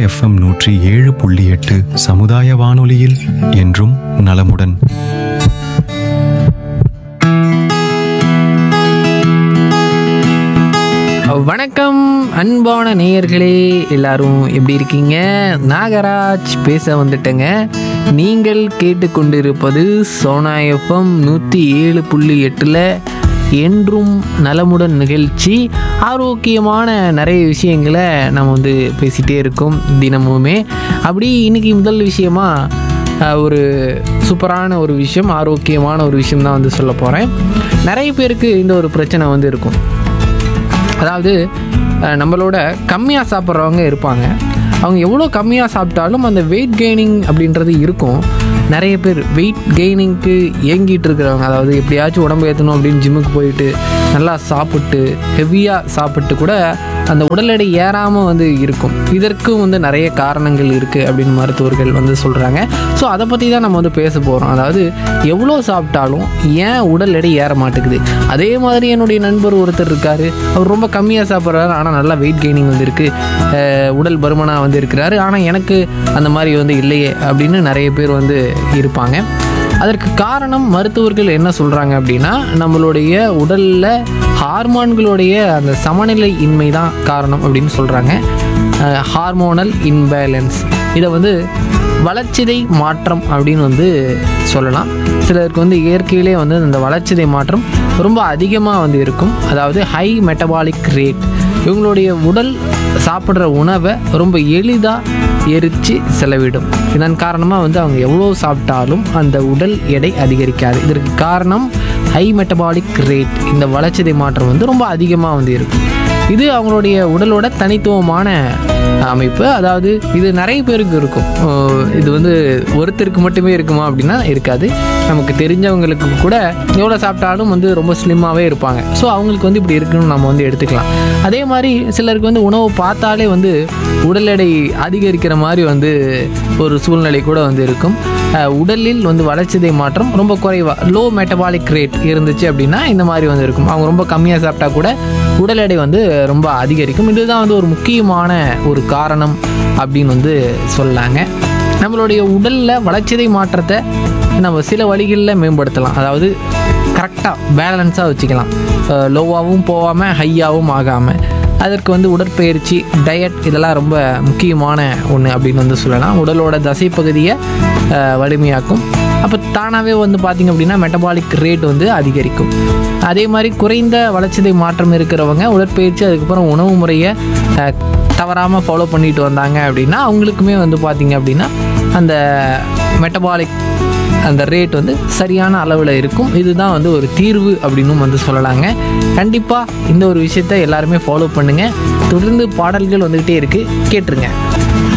FM நூற்றி ஏழு புள்ளி எட்டு சமுதாய வானொலியில் என்றும் நலமுடன் வணக்கம் அன்பான நேயர்களே எல்லாரும் எப்படி இருக்கீங்க நாகராஜ் பேச வந்துட்டேங்க நீங்கள் கேட்டுக்கொண்டிருப்பது சோனா எஃப்எம் நூற்றி ஏழு புள்ளி எட்டில் என்றும் நலமுடன் நிகழ்ச்சி ஆரோக்கியமான நிறைய விஷயங்களை நம்ம வந்து பேசிகிட்டே இருக்கோம் தினமுமே அப்படி இன்னைக்கு முதல் விஷயமா அஹ், ஒரு சூப்பரான ஒரு விஷயம் ஆரோக்கியமான ஒரு விஷயம் தான் வந்து சொல்ல போகிறேன் நிறைய பேருக்கு இந்த ஒரு பிரச்சனை வந்து இருக்கும் அதாவது அஹ், நம்மளோட கம்மியாக சாப்பிட்றவங்க இருப்பாங்க அவங்க எவ்வளோ கம்மியாக சாப்பிட்டாலும் அந்த வெயிட் கெய்னிங் அப்படின்றது இருக்கும் நிறைய பேர் வெயிட் கெய்னிங்க்கு ஏங்கிட்டு இருக்கிறவங்க அதாவது எப்படியாச்சும் உடம்பு ஏற்றணும் அப்படின்னு ஜிம்முக்கு போயிட்டு நல்லா சாப்பிட்டு ஹெவியாக சாப்பிட்டு கூட அந்த உடல் எடை ஏறாமல் வந்து இருக்கும் இதற்கும் வந்து நிறைய காரணங்கள் இருக்குது அப்படின்னு மருத்துவர்கள் வந்து சொல்கிறாங்க ஸோ அதை பற்றி தான் நம்ம வந்து பேச போகிறோம் அதாவது எவ்வளோ சாப்பிட்டாலும் ஏன் உடல் எடை ஏற மாட்டேங்குது அதே மாதிரி என்னுடைய நண்பர் ஒருத்தர் இருக்கார் அவர் ரொம்ப கம்மியாக சாப்பிட்றாரு ஆனால் நல்லா வெயிட் கெய்னிங் வந்து இருக்குது உடல் பருமனாக வந்து இருக்கிறாரு ஆனால் எனக்கு அந்த மாதிரி வந்து இல்லையே அப்படின்னு நிறைய பேர் வந்து இருப்பாங்க அதற்கு காரணம் மருத்துவர்கள் என்ன சொல்கிறாங்க அப்படின்னா நம்மளுடைய உடலில் ஹார்மோன்களுடைய அந்த சமநிலை இன்மை தான் காரணம் அப்படின்னு சொல்கிறாங்க ஹார்மோனல் இன்பேலன்ஸ் இதை வந்து வளர்ச்சிதை மாற்றம் அப்படின்னு வந்து சொல்லலாம் சிலருக்கு வந்து இயற்கையிலே வந்து இந்த வளர்ச்சிதை மாற்றம் ரொம்ப அதிகமாக வந்து இருக்கும் அதாவது ஹை மெட்டபாலிக் ரேட் இவங்களுடைய உடல் சாப்பிட்ற உணவை ரொம்ப எளிதாக எரித்து செலவிடும் இதன் காரணமாக வந்து அவங்க எவ்வளோ சாப்பிட்டாலும் அந்த உடல் எடை அதிகரிக்காது இதற்கு காரணம் ஹை மெட்டபாலிக் ரேட் இந்த வளர்ச்சிதை மாற்றம் வந்து ரொம்ப அதிகமாக வந்து இருக்கும் இது அவங்களுடைய உடலோட தனித்துவமான அமைப்பு அதாவது இது நிறைய பேருக்கு இருக்கும் ஓ, இது வந்து ஒருத்தருக்கு மட்டுமே இருக்குமா அப்படின்னா இருக்காது நமக்கு தெரிஞ்சவங்களுக்கு கூட எவ்வளோ சாப்பிட்டாலும் வந்து ரொம்ப ஸ்லிம்மாகவே இருப்பாங்க ஸோ அவங்களுக்கு வந்து இப்படி இருக்குன்னு நம்ம வந்து எடுத்துக்கலாம் அதே மாதிரி சிலருக்கு வந்து உணவு பார்த்தாலே வந்து உடல் எடை அதிகரிக்கிற மாதிரி வந்து ஒரு சூழ்நிலை கூட வந்து இருக்கும் அஹ், உடலில் வந்து வளர்ச்சிதை மாற்றம் ரொம்ப குறைவாக லோ மெட்டபாலிக் ரேட் இருந்துச்சு அப்படின்னா இந்த மாதிரி வந்து இருக்கும் அவங்க ரொம்ப கம்மியாக சாப்பிட்டா கூட உடல் எடை வந்து ரொம்ப அதிகரிக்கும் இதுதான் வந்து ஒரு முக்கியமான ஒரு காரணம் அப்படின்னு வந்து சொல்லாங்க நம்மளுடைய உடலில் வளர்ச்சிதை மாற்றத்தை நம்ம சில வழிகளில் மேம்படுத்தலாம் அதாவது கரெக்டாக பேலன்ஸாக வச்சுக்கலாம் லோவாகவும் போகாமல் ஹையாகவும் ஆகாமல் அதற்கு வந்து உடற்பயிற்சி டயட் இதெல்லாம் ரொம்ப முக்கியமான ஒன்று அப்படின்னு வந்து சொல்லலாம் உடலோட தசைப்பகுதியை அஹ், வலிமையாக்கும் அப்போ தானாகவே வந்து பார்த்திங்க அப்படின்னா மெட்டபாலிக் ரேட் வந்து அதிகரிக்கும் அதே மாதிரி குறைந்த வளர்ச்சிதை மாற்றம் இருக்கிறவங்க உடற்பயிற்சி அதுக்கப்புறம் உணவு முறையை தவறாமல் ஃபாலோ பண்ணிட்டு வந்தாங்க அப்படின்னா அவங்களுக்குமே வந்து பார்த்திங்க அப்படின்னா அந்த மெட்டபாலிக் அந்த ரேட் வந்து சரியான அளவில் இருக்கும் இதுதான் வந்து ஒரு தீர்வு அப்படின்னும் வந்து சொல்லலாங்க கண்டிப்பாக இந்த ஒரு விஷயத்தை எல்லாருமே ஃபாலோ பண்ணுங்கள் தொடர்ந்து பாடல்கள் வந்துக்கிட்டே இருக்குது கேட்டுருங்க